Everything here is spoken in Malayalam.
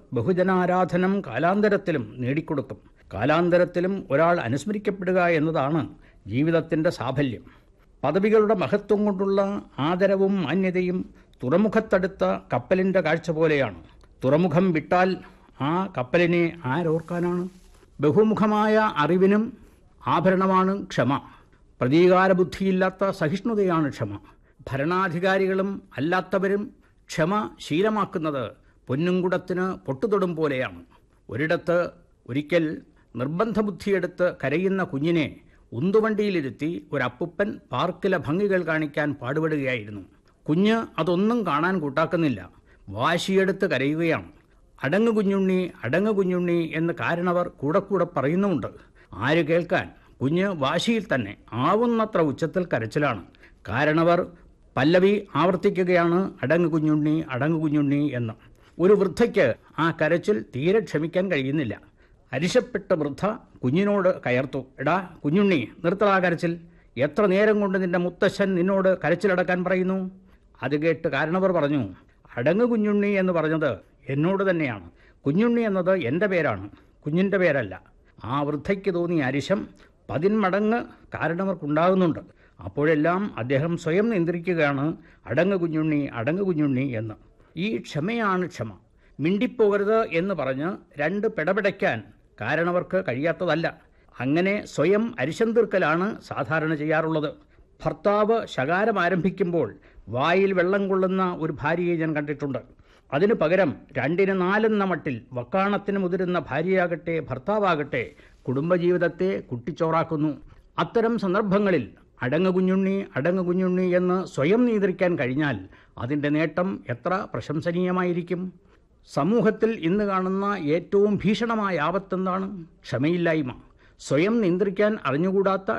ബഹുജനാരാധനം കാലാന്തരത്തിലും നേടിക്കൊടുക്കും കാലാന്തരത്തിലും ഒരാൾ അനുസ്മരിക്കപ്പെടുക എന്നതാണ് ജീവിതത്തിൻ്റെ സാഫല്യം പദവികളുടെ മഹത്വം കൊണ്ടുള്ള ആദരവും മാന്യതയും തുറമുഖത്തടുത്ത കപ്പലിൻ്റെ കാഴ്ച പോലെയാണ് തുറമുഖം വിട്ടാൽ ആ കപ്പലിനെ ആരോർക്കാനാണ് ബഹുമുഖമായ അറിവിനും ആഭരണമാണ് ക്ഷമ പ്രതീകാരബുദ്ധിയില്ലാത്ത സഹിഷ്ണുതയാണ് ക്ഷമ ഭരണാധികാരികളും അല്ലാത്തവരും ക്ഷമ ശീലമാക്കുന്നത് പൊന്നുംകുടത്തിന് പൊട്ടുതൊടും പോലെയാണ് ഒരിടത്ത് ഒരിക്കൽ നിർബന്ധ ബുദ്ധിയെടുത്ത് കരയുന്ന കുഞ്ഞിനെ ഉന്തുവണ്ടിയിലിരുത്തി ഒരപ്പുപ്പൻ പാർക്കിലെ ഭംഗികൾ കാണിക്കാൻ പാടുപെടുകയായിരുന്നു കുഞ്ഞ് അതൊന്നും കാണാൻ കൂട്ടാക്കുന്നില്ല വാശിയെടുത്ത് കരയുകയാണ് അടങ്ങ് കുഞ്ഞുണ്ണി അടങ്ങ് കുഞ്ഞുണ്ണി എന്ന് കാരണവർ കൂടെ കൂടെ പറയുന്നുമുണ്ട് ആര് കേൾക്കാൻ കുഞ്ഞ് വാശിയിൽ തന്നെ ആവുന്നത്ര ഉച്ചത്തിൽ കരച്ചിലാണ് കാരണവർ പല്ലവി ആവർത്തിക്കുകയാണ് അടങ്ങ് കുഞ്ഞുണ്ണി അടങ്ങ് കുഞ്ഞുണ്ണി എന്ന് ഒരു വൃദ്ധയ്ക്ക് ആ കരച്ചിൽ തീരെ ക്ഷമിക്കാൻ കഴിയുന്നില്ല അരിശപ്പെട്ട വൃദ്ധ കുഞ്ഞിനോട് കയർത്തു എടാ കുഞ്ഞുണ്ണി നിർത്തടാ കരച്ചിൽ എത്ര നേരം കൊണ്ട് നിന്റെ മുത്തശ്ശൻ നിന്നോട് കരച്ചിലടക്കാൻ പറയുന്നു അത് കേട്ട് കാരണവർ പറഞ്ഞു അടങ്ങ് കുഞ്ഞുണ്ണി എന്ന് പറഞ്ഞത് എന്നോട് തന്നെയാണ് കുഞ്ഞുണ്ണി എന്നത് എൻ്റെ പേരാണ് കുഞ്ഞിൻ്റെ പേരല്ല ആ വൃദ്ധയ്ക്ക് തോന്നിയ അരിശം പതിന്മടങ്ങ് കാരണവർക്കുണ്ടാകുന്നുണ്ട് അപ്പോഴെല്ലാം അദ്ദേഹം സ്വയം നിയന്ത്രിക്കുകയാണ് അടങ്ങ് കുഞ്ഞുണ്ണി അടങ്ങ് കുഞ്ഞുണ്ണി എന്ന് ഈ ക്ഷമയാണ് ക്ഷമ മിണ്ടിപ്പോകരുത് എന്ന് പറഞ്ഞ് രണ്ട് പിടപിടയ്ക്കാൻ കാരണവർക്ക് കഴിയാത്തതല്ല അങ്ങനെ സ്വയം അരിശം തീർക്കലാണ് സാധാരണ ചെയ്യാറുള്ളത് ഭർത്താവ് ശകാരം ആരംഭിക്കുമ്പോൾ വായിൽ വെള്ളം കൊള്ളുന്ന ഒരു ഭാര്യയെ ഞാൻ കണ്ടിട്ടുണ്ട് അതിനു പകരം രണ്ടിന് നാലെന്ന മട്ടിൽ വക്കാണത്തിന് മുതിരുന്ന ഭാര്യയാകട്ടെ ഭർത്താവാകട്ടെ കുടുംബജീവിതത്തെ കുട്ടിച്ചോറാക്കുന്നു അത്തരം സന്ദർഭങ്ങളിൽ അടങ്ങ് കുഞ്ഞുണ്ണി അടങ്ങ് കുഞ്ഞുണ്ണി എന്ന് സ്വയം നിയന്ത്രിക്കാൻ കഴിഞ്ഞാൽ അതിൻ്റെ നേട്ടം എത്ര പ്രശംസനീയമായിരിക്കും സമൂഹത്തിൽ ഇന്ന് കാണുന്ന ഏറ്റവും ഭീഷണമായ ആപത്തെന്താണ് ക്ഷമയില്ലായ്മ സ്വയം നിയന്ത്രിക്കാൻ അറിഞ്ഞുകൂടാത്ത